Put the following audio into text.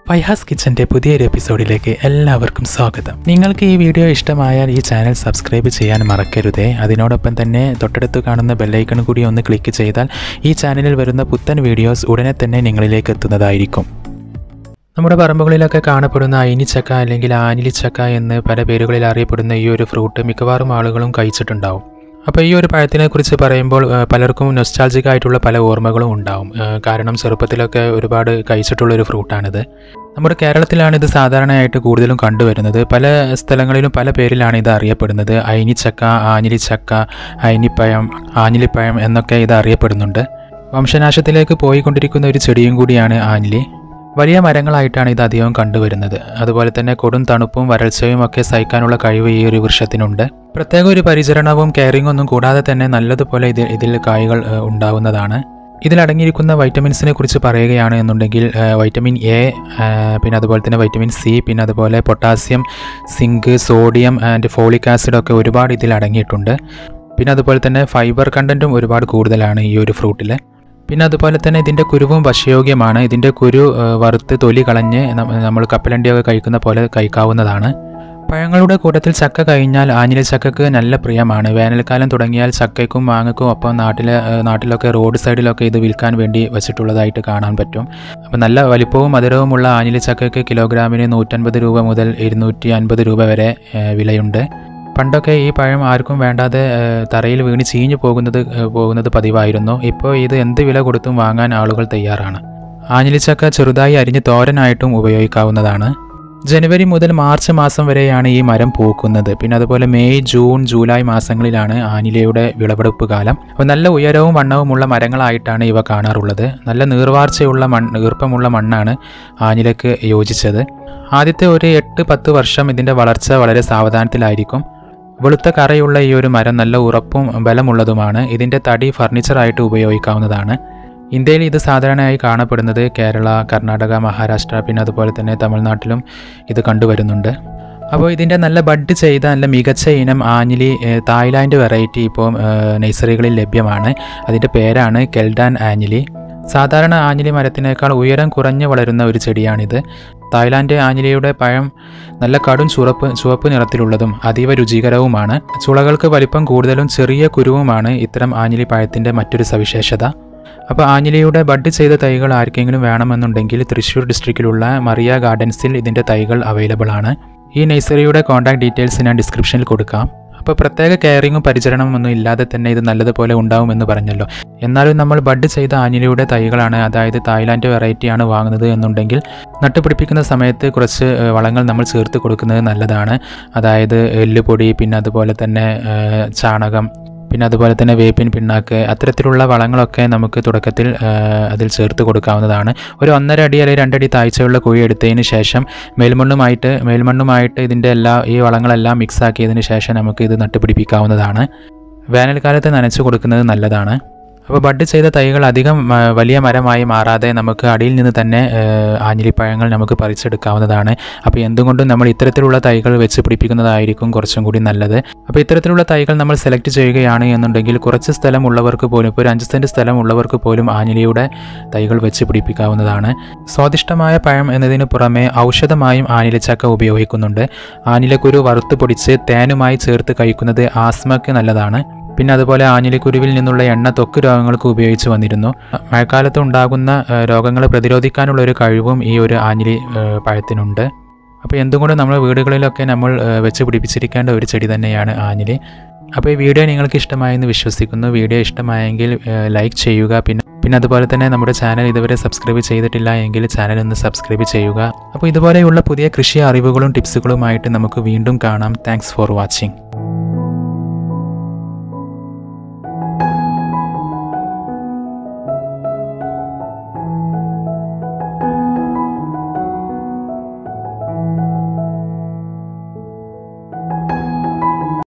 ഫൈഹാസ് കിച്ചൻ്റെ പുതിയൊരു എപ്പിസോഡിലേക്ക് എല്ലാവർക്കും സ്വാഗതം നിങ്ങൾക്ക് ഈ വീഡിയോ ഇഷ്ടമായാൽ ഈ ചാനൽ സബ്സ്ക്രൈബ് ചെയ്യാൻ മറക്കരുതേ അതിനോടൊപ്പം തന്നെ തൊട്ടടുത്ത് കാണുന്ന ബെല്ലൈക്കൺ കൂടി ഒന്ന് ക്ലിക്ക് ചെയ്താൽ ഈ ചാനലിൽ വരുന്ന പുത്തൻ വീഡിയോസ് ഉടനെ തന്നെ നിങ്ങളിലേക്ക് എത്തുന്നതായിരിക്കും നമ്മുടെ പറമ്പുകളിലൊക്കെ കാണപ്പെടുന്ന അയിനിച്ചക്ക അല്ലെങ്കിൽ ആനിലിച്ചക്ക എന്ന് പല പേരുകളിൽ അറിയപ്പെടുന്ന ഈ ഒരു ഫ്രൂട്ട് മിക്കവാറും ആളുകളും കഴിച്ചിട്ടുണ്ടാവും അപ്പോൾ ഈ ഒരു പഴത്തിനെ കുറിച്ച് പറയുമ്പോൾ ആ, പലർക്കും നൊസ്റ്റാൾജിക് ആയിട്ടുള്ള പല ഓർമ്മകളും ഉണ്ടാവും ആ, കാരണം ചെറുപ്പത്തിലൊക്കെ ഒരുപാട് കഴിച്ചിട്ടുള്ള ഒരു ഫ്രൂട്ടാണിത് നമ്മുടെ കേരളത്തിലാണ് ഇത് സാധാരണയായിട്ട് കൂടുതലും കണ്ടുവരുന്നത് പല സ്ഥലങ്ങളിലും പല പേരിലാണ് ഇത് അറിയപ്പെടുന്നത് അയിനിച്ചക്ക ആഞ്ഞിലിച്ചക്ക അയിനിപ്പഴം ആഞ്ഞിലിപ്പഴം എന്നൊക്കെ ഇത് അറിയപ്പെടുന്നുണ്ട് വംശനാശത്തിലേക്ക് പോയിക്കൊണ്ടിരിക്കുന്ന ഒരു ചെടിയും കൂടിയാണ് ആഞ്ഞിലി വലിയ മരങ്ങളായിട്ടാണ് ഇത് അധികവും കണ്ടുവരുന്നത് അതുപോലെ തന്നെ കൊടും തണുപ്പും വരൾച്ചയും ഒക്കെ സഹിക്കാനുള്ള കഴിവ് ഈ ഒരു വൃക്ഷത്തിനുണ്ട് പ്രത്യേക ഒരു പരിചരണവും കെയറിംഗ് ഒന്നും കൂടാതെ തന്നെ നല്ലതുപോലെ ഇതിൽ ഇതിൽ കായ്കൾ ഏഹ്, ഉണ്ടാവുന്നതാണ് ഇതിലടങ്ങിയിരിക്കുന്ന വൈറ്റമിൻസിനെ കുറിച്ച് പറയുകയാണ് എന്നുണ്ടെങ്കിൽ ഏഹ്, വൈറ്റമിൻ എ ഏഹ്, പിന്നെ അതുപോലെ തന്നെ വൈറ്റമിൻ സി പിന്നെ അതുപോലെ potassium zinc sodium and folic acid ഒക്കെ ഒരുപാട് ഇതിൽ അടങ്ങിയിട്ടുണ്ട് പിന്നെ അതുപോലെ തന്നെ ഫൈബർ കണ്ടൻറ്റും ഒരുപാട് കൂടുതലാണ് ഈ ഒരു ഫ്രൂട്ടിൽ പിന്നെ അതുപോലെ തന്നെ ഇതിൻ്റെ കുരുവും ഭക്ഷ്യയോഗ്യമാണ് ഇതിൻ്റെ കുരു ആ, വറുത്ത് തൊലി കളഞ്ഞ് നമ്മ- നമ്മൾ കപ്പലണ്ടിയൊക്കെ കഴിക്കുന്ന പോലെ കഴിക്കാവുന്നതാണ് പഴങ്ങളുടെ കൂട്ടത്തിൽ ചക്ക കഴിഞ്ഞാൽ ആഞ്ഞിലി ചക്കക്ക് നല്ല പ്രിയമാണ് വേനൽക്കാലം തുടങ്ങിയാൽ ചക്കയ്ക്കും മാങ്ങയ്ക്കും ഒപ്പം നാട്ടിലെ ആ, നാട്ടിലൊക്കെ റോഡ് സൈഡിലൊക്കെ ഇത് വിൽക്കാൻ വേണ്ടി വെച്ചിട്ടുള്ളതായിട്ട് കാണാൻ പറ്റും അപ്പോൾ നല്ല വലിപ്പവും മധുരവുമുള്ള ആഞ്ഞിലി ചക്കയ്ക്ക് കിലോഗ്രാമിന് നൂറ്റൻപത് രൂപ മുതൽ ഇരുന്നൂറ്റി അൻപത് രൂപ വരെ ആ, വിലയുണ്ട് പണ്ടൊക്കെ ഈ പഴം ആർക്കും വേണ്ടാതെ ഏഹ്, തറയിൽ വീണ് ചീഞ്ഞു പോകുന്നത് ഏഹ്, പോകുന്നത് പതിവായിരുന്നു ഇപ്പോൾ ഇത് എന്ത് വില കൊടുത്തും വാങ്ങാൻ ആളുകൾ തയ്യാറാണ് ആഞ്ഞിലിച്ചക്ക ചെറുതായി അരിഞ്ഞ് തോരനായിട്ടും ഉപയോഗിക്കാവുന്നതാണ് ജനുവരി മുതൽ മാർച്ച് മാസം വരെയാണ് ഈ മരം പൂക്കുന്നത് പിന്നെ അതുപോലെ മെയ് ജൂൺ ജൂലൈ മാസങ്ങളിലാണ് ആനിലയുടെ വിളവെടുപ്പ് കാലം അപ്പോൾ നല്ല ഉയരവും വണ്ണവുമുള്ള മരങ്ങളായിട്ടാണ് ഇവ കാണാറുള്ളത് നല്ല നീർവാർച്ചയുള്ള മണ്ണ് ഈർപ്പമുള്ള മണ്ണാണ് ആനിലയ്ക്ക് യോജിച്ചത് ആദ്യത്തെ ഒരു എട്ട് പത്ത് വർഷം ഇതിൻ്റെ വളർച്ച വളരെ സാവധാനത്തിലായിരിക്കും വെളുത്ത കറയുള്ള ഈ ഒരു മരം നല്ല ഉറപ്പും ബലമുള്ളതുമാണ് ഇതിൻ്റെ തടി ഫർണിച്ചറായിട്ട് ഉപയോഗിക്കാവുന്നതാണ് ഇന്ത്യയിൽ ഇത് സാധാരണയായി കാണപ്പെടുന്നത് കേരള കർണാടക മഹാരാഷ്ട്ര പിന്നെ അതുപോലെ തന്നെ തമിഴ്നാട്ടിലും ഇത് കണ്ടുവരുന്നുണ്ട് അപ്പോൾ ഇതിൻ്റെ നല്ല ബഡ് ചെയ്ത നല്ല മികച്ച ഇനം ആഞ്ഞിലി ഏഹ്, തായ്ലാൻഡ് വെറൈറ്റി ഇപ്പോൾ ഏഹ്, നഴ്സറികളിൽ ലഭ്യമാണ് അതിൻ്റെ പേരാണ് കെൽഡാൻ ആഞ്ഞിലി സാധാരണ ആഞ്ഞിലി മരത്തിനേക്കാൾ ഉയരം കുറഞ്ഞു വളരുന്ന ഒരു ചെടിയാണിത് തായ്ലാൻഡ് ആഞ്ഞിലിയുടെ പഴം നല്ല കടും ചുവപ്പ് ചുവപ്പ് നിറത്തിലുള്ളതും അതീവ രുചികരവുമാണ് ചുളകൾക്ക് വലിപ്പം കൂടുതലും ചെറിയ കുരുവുമാണ് ഇത്തരം ആഞ്ഞിലി പഴത്തിൻ്റെ മറ്റൊരു സവിശേഷത അപ്പോൾ ആഞ്ഞിലിയുടെ ബഡ് ചെയ്ത തൈകൾ ആർക്കെങ്കിലും വേണമെന്നുണ്ടെങ്കിൽ തൃശ്ശൂർ ഡിസ്ട്രിക്റ്റിലുള്ള മറിയ ഗാർഡൻസിൽ ഇതിൻ്റെ തൈകൾ അവൈലബിൾ ആണ് ഈ നഴ്സറിയുടെ കോൺടാക്ട് ഡീറ്റെയിൽസ് ഞാൻ ഡിസ്ക്രിപ്ഷനിൽ കൊടുക്കാം അപ്പോൾ പ്രത്യേക കെയറിങ്ങും പരിചരണവും ഒന്നും ഇല്ലാതെ തന്നെ ഇത് നല്ലതുപോലെ ഉണ്ടാവുമെന്ന് പറഞ്ഞല്ലോ എന്നാലും നമ്മൾ ബഡ് ചെയ്ത ആഞ്ഞിലിയുടെ തൈകളാണ് അതായത് തായ്ലാൻഡ് വെറൈറ്റിയാണ് വാങ്ങുന്നത് എന്നുണ്ടെങ്കിൽ നട്ടുപിടിപ്പിക്കുന്ന സമയത്ത് കുറച്ച് ഏഹ്, വളങ്ങൾ നമ്മൾ ചേർത്ത് കൊടുക്കുന്നത് നല്ലതാണ് അതായത് എല്ലുപൊടി പിന്നെ അതുപോലെ തന്നെ ഏഹ്, ചാണകം പിന്നെ അതുപോലെ തന്നെ വേപ്പിൻ പിണ്ണാക്ക് അത്തരത്തിലുള്ള വളങ്ങളൊക്കെ നമുക്ക് തുടക്കത്തിൽ ഏഹ്, അതിൽ ചേർത്ത് കൊടുക്കാവുന്നതാണ് ഒരു ഒന്നര അടി അല്ലെങ്കിൽ രണ്ടടി താഴ്ചയുള്ള കുഴി എടുത്തതിന് ശേഷം മേൽമണ്ണുമായിട്ട് മേൽമണ്ണുമായിട്ട് ഇതിൻ്റെ എല്ലാ ഈ വളങ്ങളെല്ലാം മിക്സ് ആക്കിയതിന് ശേഷം നമുക്ക് ഇത് നട്ടുപിടിപ്പിക്കാവുന്നതാണ് വേനൽക്കാലത്ത് നനച്ചു കൊടുക്കുന്നത് നല്ലതാണ് അപ്പോൾ ബഡ് ചെയ്ത തൈകൾ അധികം ആ, വലിയ മരമായി മാറാതെ നമുക്ക് അടിയിൽ നിന്ന് തന്നെ ഏഹ്, ആഞ്ഞിലിപ്പഴങ്ങൾ നമുക്ക് പറിച്ചെടുക്കാവുന്നതാണ് അപ്പോൾ എന്തുകൊണ്ടും നമ്മൾ ഇത്തരത്തിലുള്ള തൈകൾ വെച്ച് പിടിപ്പിക്കുന്നതായിരിക്കും കുറച്ചും കൂടി നല്ലത് അപ്പോൾ ഇത്തരത്തിലുള്ള തൈകൾ നമ്മൾ സെലക്ട് ചെയ്യുകയാണ് എന്നുണ്ടെങ്കിൽ കുറച്ച് സ്ഥലം ഉള്ളവർക്ക് പോലും ഇപ്പോൾ ഒരു അഞ്ച് സെൻറ്റ് സ്ഥലം ഉള്ളവർക്ക് പോലും ആഞ്ഞിലിയുടെ തൈകൾ വെച്ച് പിടിപ്പിക്കാവുന്നതാണ് സ്വാദിഷ്ടമായ പഴം എന്നതിന് പുറമെ ഔഷധമായും ആനിലച്ചക്ക ഉപയോഗിക്കുന്നുണ്ട് ആനിലക്കുരു വറുത്ത് പൊടിച്ച് തേനുമായി ചേർത്ത് കഴിക്കുന്നത് ആസ്മയ്ക്ക് നല്ലതാണ് പിന്നെ അതുപോലെ ആഞ്ഞിലിക്കുരുവിൽ നിന്നുള്ള എണ്ണ ത്വക്ക് രോഗങ്ങൾക്ക് ഉപയോഗിച്ച് വന്നിരുന്നു മഴക്കാലത്ത് ഉണ്ടാകുന്ന ഏഹ്, രോഗങ്ങളെ പ്രതിരോധിക്കാനുള്ള ഒരു കഴിവും ഈ ഒരു ആഞ്ഞിലി ഏഹ്, പഴത്തിനുണ്ട് അപ്പോൾ എന്തുകൊണ്ടും നമ്മുടെ വീടുകളിലൊക്കെ നമ്മൾ ഏഹ്, വെച്ച് പിടിപ്പിച്ചിരിക്കേണ്ട ഒരു ചെടി തന്നെയാണ് ആഞ്ഞിലി അപ്പോൾ ഈ വീഡിയോ നിങ്ങൾക്ക് ഇഷ്ടമായെന്ന് വിശ്വസിക്കുന്നു വീഡിയോ ഇഷ്ടമായെങ്കിൽ ഏഹ്, ലൈക്ക് ചെയ്യുക പിന്നെ പിന്നെ അതുപോലെ തന്നെ നമ്മുടെ ചാനൽ ഇതുവരെ സബ്സ്ക്രൈബ് ചെയ്തിട്ടില്ല എങ്കിൽ ചാനൽ ഒന്ന് സബ്സ്ക്രൈബ് ചെയ്യുക അപ്പോൾ ഇതുപോലെയുള്ള പുതിയ കൃഷി അറിവുകളും ടിപ്സുകളുമായിട്ട് നമുക്ക് വീണ്ടും കാണാം താങ്ക്സ് ഫോർ വാച്ചിങ്